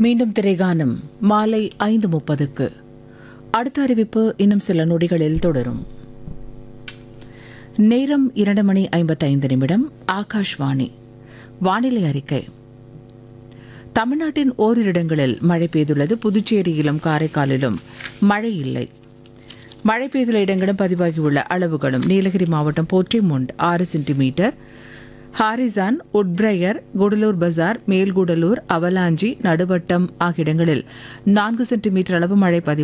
மீண்டும் திரைகானம் மாலை ஐந்து முப்பதுக்கு அடுத்த அறிவிப்பு இன்னும் சில நொடிகளில் தொடரும் நேரம் இரண்டு மணி ஐம்பத்தைந்து நிமிடம் ஆகாஷ்வாணி வானிலை அறிக்கை தமிழ்நாட்டின் ஓரிரு இடங்களில் மழை பெய்துள்ளது புதுச்சேரியிலும் காரைக்காலிலும் மழை இல்லை மழை பெய்துள்ள இடங்களும் பதிவாகியுள்ள அளவுகளும் நீலகிரி மாவட்டம் போற்றிமுண்ட் ஆறு சென்டிமீட்டர் ஹாரிசான் உட்பிரையர் குடலூர் பஜார் மேல்குடலூர் அவலாஞ்சி நடுவட்டம் ஆகிய இடங்களில் நான்கு சென்டிமீட்டர் அளவு மழை பதிவு